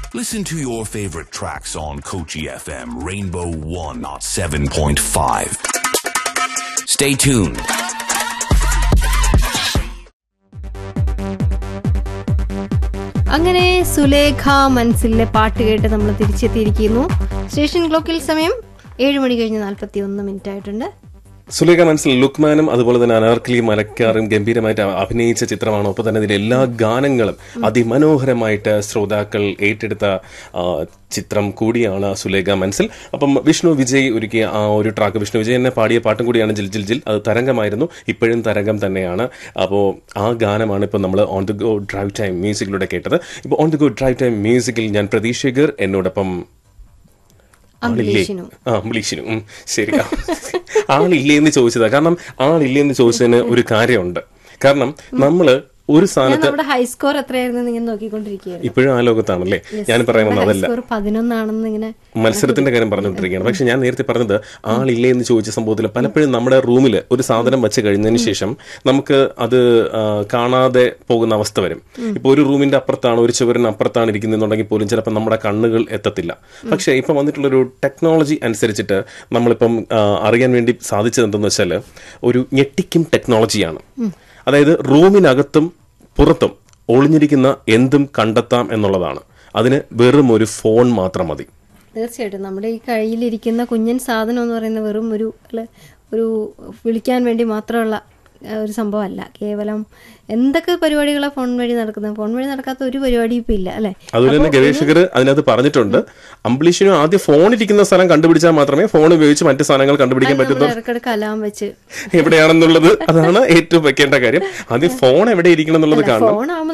Listen to your favorite tracks on Kochi FM Rainbow 107.5. Stay tuned. അങ്ങനെ സുലേഖ മനസ്സിലെ പാട്ട് കേട്ട് നമ്മൾ തിരിച്ചെത്തിയിരിക്കുന്നു സ്റ്റേഷൻ ക്ലോക്കിൽ സമയം ഏഴ് മണി കഴിഞ്ഞ് നാൽപ്പത്തി ഒന്ന് മിനിറ്റ് ആയിട്ടുണ്ട് സുലേഖ മനസ്സിൽ ലുക്മാനും അതുപോലെ തന്നെ അനാർക്കലിയും മലക്കാറും ഗംഭീരമായിട്ട് അഭിനയിച്ച ചിത്രമാണ് ഒപ്പം തന്നെ ഇതിലെ എല്ലാ ഗാനങ്ങളും അതിമനോഹരമായിട്ട് ശ്രോതാക്കൾ ഏറ്റെടുത്ത ആ, ചിത്രം കൂടിയാണ് സുലേഖ മനസ്സിൽ അപ്പം വിഷ്ണു വിജയ് ഒരുക്കിയ ആ ഒരു ട്രാക്ക് വിഷ്ണു വിജയ് എന്നെ പാടിയ പാട്ടും കൂടിയാണ് ജിൽ ജിൽ ജിൽ അത് തരംഗമായിരുന്നു ഇപ്പോഴും തരംഗം തന്നെയാണ് അപ്പോൾ ആ ഗാനമാണ് ഇപ്പോൾ നമ്മൾ on the go drive time മ്യൂസിക്കിലൂടെ കേട്ടത് ഇപ്പോൾ on the go drive time മ്യൂസിക്കിൽ ഞാൻ പ്രതീക്ഷകർ എന്നോടൊപ്പം ആളില്ലേ അംബിലീഷിനും ആ അംബിലീഷിനും ഉം, ശരി ആ. ആളില്ലേ എന്ന് ചോദിച്ചതാ കാരണം ആളില്ലേ എന്ന് ചോദിച്ചതിന് ഒരു കാര്യമുണ്ട് കാരണം നമ്മള് ഒരു ഞാൻ സ്ഥാനത്ത് നമ്മുടെ ഹൈസ്കോർ എത്രയായിരുന്നു ഇങ്ങനെ നോക്കിക്കൊണ്ടിരിക്കുകയായിരുന്നു ഇപ്പോഴും ആ ലോകത്താണല്ലേ ഞാൻ പറയാൻ വന്നത് അതല്ല ഹൈസ്കോർ പതിനൊന്നാണെന്ന് ഇങ്ങനെ മത്സരത്തിന്റെ കാര്യം പറഞ്ഞുകൊണ്ടിരിക്കുകയാണ് പക്ഷെ ഞാൻ നേരത്തെ പറഞ്ഞത് ആളില്ലേ എന്ന് ചോദിച്ച സംഭവത്തിൽ പലപ്പോഴും നമ്മുടെ റൂമിൽ ഒരു സാധനം വെച്ച് കഴിഞ്ഞതിന് ശേഷം നമുക്ക് അത് ആ, കാണാതെ പോകുന്ന അവസ്ഥ വരും ഇപ്പൊ ഒരു റൂമിന്റെ അപ്പുറത്താണ് ഒരു ചുവരിന് അപ്പുറത്താണ് ഇരിക്കുന്നുണ്ടെങ്കിൽ പോലും ചിലപ്പോൾ നമ്മുടെ കണ്ണുകൾ എത്തത്തില്ല പക്ഷെ ഇപ്പം വന്നിട്ടുള്ളൊരു ടെക്നോളജി അനുസരിച്ചിട്ട് നമ്മളിപ്പം ആ, അറിയാൻ വേണ്ടി സാധിച്ചത് എന്തെന്ന് വെച്ചാൽ ഒരു ഞെട്ടിക്കും ടെക്നോളജിയാണ് അതായത് റൂമിനകത്തും പുറത്തും ഒളിഞ്ഞിരിക്കുന്ന എന്തും കണ്ടെത്താം എന്നുള്ളതാണ് അതിന് വെറും ഒരു ഫോൺ മാത്രം മതി തീർച്ചയായിട്ടും നമ്മുടെ ഈ കയ്യിലിരിക്കുന്ന കുഞ്ഞൻ സാധനം എന്ന് പറയുന്ന വെറും ഒരു അല്ല, ഒരു വിളിക്കാൻ വേണ്ടി മാത്രമുള്ള ആ, ഒരു സംഭവമല്ല കേവലം എന്തൊക്കെ പരിപാടികളാണ് ഫോൺ വഴി നടക്കുന്നത് ഫോൺ വഴി നടക്കാത്ത ഒരു പരിപാടിയും ഇപ്പം ഇല്ല അല്ലേ അതുപോലെ തന്നെ ഗവേഷകർ അതിനകത്ത് പറഞ്ഞിട്ടുണ്ട് അംബ്ലീഷിനും ആദ്യം ഫോൺ ഇരിക്കുന്ന സ്ഥലം കണ്ടുപിടിച്ചാൽ മാത്രമേ ഫോൺ ഉപയോഗിച്ച് മറ്റ് സാധനങ്ങൾ കണ്ടുപിടിക്കാൻ നമ്മൾ പറ്റുന്നു ഇടയ്ക്കിടയ്ക്ക് അലാം വെച്ച് എവിടെയാണെന്നുള്ളത് അതാണ് ഏറ്റവും വെക്കേണ്ട കാര്യം ആദ്യം ഫോൺ എവിടെ ഇരിക്കണം എന്നുള്ളത് കാണണം ഫോൺ